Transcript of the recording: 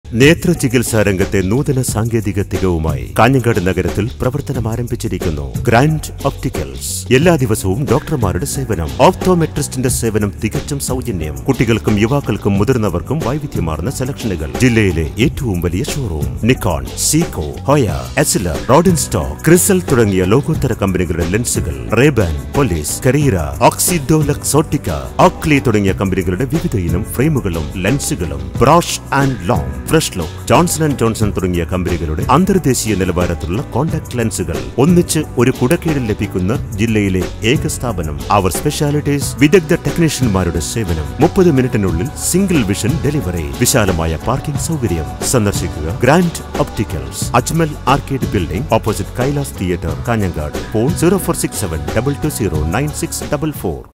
നേത്ര ചികിത്സാ രംഗത്തെ നൂതന സാങ്കേതിക തികവുമായി കാഞ്ഞങ്ങാട് നഗരത്തിൽ പ്രവർത്തനം ആരംഭിച്ചിരിക്കുന്നു ഗ്രാൻഡ് ഒപ്റ്റിക്കൽസ് എല്ലാ ദിവസവും ഡോക്ടർമാരുടെ സേവനം ഓപ്തോമെട്രിസ്റ്റിന്റെ സേവനം തികച്ചും സൗജന്യം കുട്ടികൾക്കും യുവാക്കൾക്കും മുതിർന്നവർക്കും വൈവിധ്യമാർന്ന സെലക്ഷനുകൾ ജില്ലയിലെ ഏറ്റവും വലിയ showroom Nikon Seiko Hoya Essilor Rodenstock Crizal തുടങ്ങിയ ലോകോത്തര കമ്പനികളുടെ ലെൻസുകൾ റേബാൻ പോലീസ് കരീര ഓക്സിഡോലക് സോട്ടിക്ക ഓക്ലി തുടങ്ങിയ കമ്പനികളുടെ വിവിധ ഇനം ഫ്രെയിമുകളും ലെൻസുകളും ബ്രോഷ് and Lomb fresh look Johnson and Johnson തുടങ്ങിയ കമ്പനികളുടെ അന്തർദേശീയ നിലവാരത്തിലുള്ള കോൺടാക്ട് ലെൻസുകൾ ഒന്നിച്ച് ഒരു കുടക്കീഴിൽ ലഭിക്കുന്ന ജില്ലയിലെ ഏക സ്ഥാപനം അവർ സ്പെഷ്യാലിറ്റീസ് വിദഗ്ധ ടെക്നീഷ്യന്മാരുടെ സേവനം മുപ്പത് മിനിറ്റിനുള്ളിൽ സിംഗിൾ വിഷൻ ഡെലിവറി വിശാലമായ പാർക്കിംഗ് സൗകര്യം സന്ദർശിക്കുക grand opticals Ajmal arcade building opposite Kailas theatre Kanhangad phone zero four six seven double two zero nine six double four